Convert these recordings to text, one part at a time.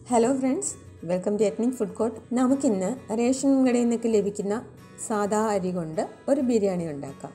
hello friends welcome to ethnic food court നമുക്കിന്ന് ration കടയിൽ നിന്നൊക്കെ ലഭിക്കുന്ന സാദാ അരി കൊണ്ട് ഒരു ബിരിയാണി ഉണ്ടാക്കാം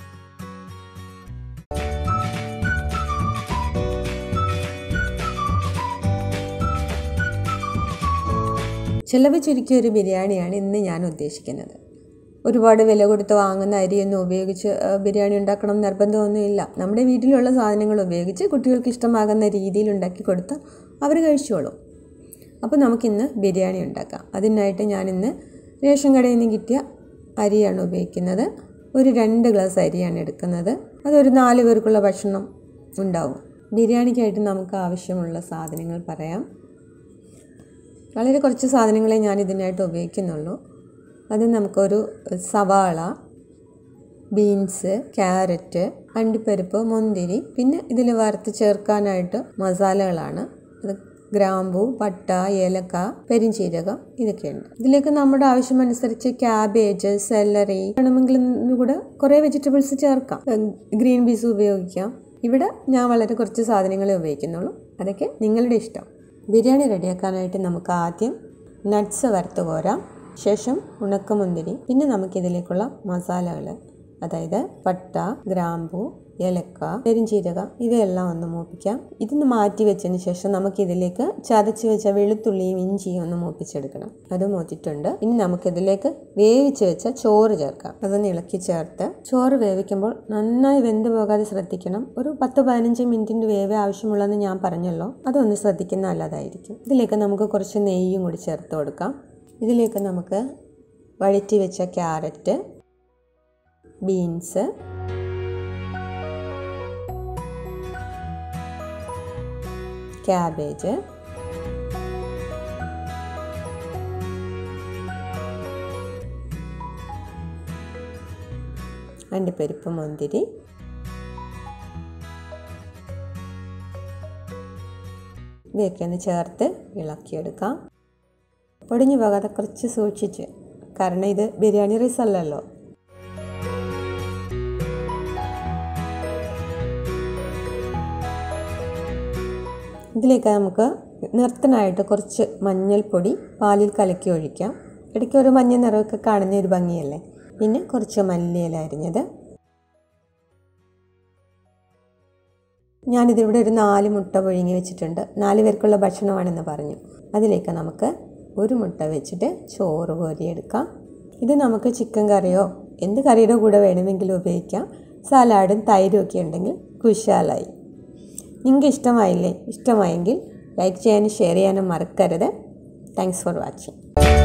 ചിലവ് ചുരുക്കിയ ഒരു ബിരിയാണിയാണ് ഇന്ന് ഞാൻ ഉദ്ദേശിക്കുന്നത് ഒരുപാട് വില കൊടുത്ത് വാങ്ങുന്ന അരിയൊന്നും ഉപയോഗിച്ച് ആ, ബിരിയാണി ഉണ്ടാക്കണം നിർബന്ധമൊന്നുമില്ല നമ്മുടെ വീട്ടിലുള്ള സാധനങ്ങൾ ഉപയോഗിച്ച് കുട്ടികൾക്ക് ഇഷ്ടമാകുന്ന രീതിയിൽ ഉണ്ടാക്കി കൊടുത്താൽ അവർ കഴിച്ചോളും അപ്പോൾ നമുക്കിന്ന് ബിരിയാണി ഉണ്ടാക്കാം അതിനായിട്ട് ഞാനിന്ന് റേഷൻ കടയിൽ നിന്ന് കിട്ടിയ അരിയാണ് ഉപയോഗിക്കുന്നത് ഒരു രണ്ട് ഗ്ലാസ് അരിയാണ് എടുക്കുന്നത് അതൊരു നാല് പേർക്കുള്ള ഭക്ഷണം ഉണ്ടാവും ബിരിയാണിക്കായിട്ട് നമുക്ക് ആവശ്യമുള്ള സാധനങ്ങൾ പറയാം വളരെ കുറച്ച് സാധനങ്ങളെ ഞാൻ ഇതിനായിട്ട് ഉപയോഗിക്കുന്നുള്ളൂ അത് നമുക്കൊരു സവാള ബീൻസ് ക്യാരറ്റ് അണ്ടിപ്പരിപ്പ് മുന്തിരി പിന്നെ ഇതിൽ വറുത്ത് ചേർക്കാനായിട്ട് മസാലകളാണ് അത് ഗ്രാമ്പു പട്ട ഏലക്ക പെരിഞ്ചീരകം ഇതൊക്കെയുണ്ട് ഇതിലേക്ക് നമ്മുടെ ആവശ്യമനുസരിച്ച് ക്യാബേജ് സെല്ലറി വേണമെങ്കിൽ കൂടെ കുറേ വെജിറ്റബിൾസ് ചേർക്കാം ഗ്രീൻ പീസ് ഉപയോഗിക്കാം ഇവിടെ ഞാൻ വളരെ കുറച്ച് സാധനങ്ങളെ ഉപയോഗിക്കുന്നുള്ളൂ അതൊക്കെ നിങ്ങളുടെ ഇഷ്ടം ബിരിയാണി റെഡിയാക്കാനായിട്ട് നമുക്ക് ആദ്യം നട്ട്സ് വറുത്ത് കോരാം ശേഷം ഉണക്കമുന്തിരി പിന്നെ നമുക്കിതിലേക്കുള്ള മസാലകൾ അതായത് പട്ട ഗ്രാമ്പു ഏലക്ക പെരിഞ്ചീരകം ഇവയെല്ലാം ഒന്ന് മൂപ്പിക്കാം ഇതൊന്ന് മാറ്റി വെച്ചതിന് ശേഷം നമുക്കിതിലേക്ക് ചതച്ച് വെച്ച വെളുത്തുള്ളിയും ഇഞ്ചിയും ഒന്ന് മൂപ്പിച്ചെടുക്കണം അത് മൂത്തിട്ടുണ്ട് ഇനി നമുക്കിതിലേക്ക് വേവിച്ച് വെച്ച ചോറ് ചേർക്കാം അതൊന്ന് ഇളക്കി ചേർത്ത് ചോറ് വേവിക്കുമ്പോൾ നന്നായി വെന്ത് പോകാതെ ശ്രദ്ധിക്കണം ഒരു പത്ത് പതിനഞ്ച് മിനിറ്റിൻ്റെ വേവ് ആവശ്യമുള്ളതെന്ന് ഞാൻ പറഞ്ഞല്ലോ അതൊന്ന് ശ്രദ്ധിക്കുന്ന നല്ലതായിരിക്കും ഇതിലേക്ക് നമുക്ക് കുറച്ച് നെയ്യും കൂടി ചേർത്ത് കൊടുക്കാം ഇതിലേക്ക് നമുക്ക് വഴറ്റി വെച്ച ക്യാരറ്റ് ബീൻസ് ക്യാബേജ് അണ്ടിപ്പരിപ്പ് മുന്തിരി ഇവയൊക്കെ ഒന്ന് ചേർത്ത് ഇളക്കിയെടുക്കാം പൊടിഞ്ഞു പോകാതെ കുറച്ച് സൂക്ഷിച്ച് കാരണം ഇത് ബിരിയാണി റൈസ് അല്ലല്ലോ ഇതിലേക്ക് നമുക്ക് നിർത്തനായിട്ട് കുറച്ച് മഞ്ഞൾപ്പൊടി പാലിൽ കലക്കി ഒഴിക്കാം ഇടയ്ക്ക് ഒരു മഞ്ഞ നിറമൊക്കെ കാണുന്ന ഒരു ഭംഗിയല്ലേ പിന്നെ കുറച്ച് മല്ലിയില അരിഞ്ഞത് ഞാനിതിവിടെ ഒരു നാല് മുട്ട പുഴുങ്ങി വെച്ചിട്ടുണ്ട് നാല് പേർക്കുള്ള ഭക്ഷണമാണെന്ന് പറഞ്ഞു അതിലേക്ക് നമുക്ക് ഒരു മുട്ട വെച്ചിട്ട് ചോറ് കോരിയെടുക്കാം ഇത് നമുക്ക് ചിക്കൻ കറിയോ എന്ത് കറിയുടെ കൂടെ വേണമെങ്കിലും ഉപയോഗിക്കാം സലാഡും തൈരും ഒക്കെ ഉണ്ടെങ്കിൽ കുശാലായി നിങ്ങൾക്ക് ഇഷ്ടമായില്ലേ ഇഷ്ടമായെങ്കിൽ ലൈക്ക് ചെയ്യാനും ഷെയർ ചെയ്യാനും മറക്കരുത് താങ്ക്സ് ഫോർ വാച്ചിങ്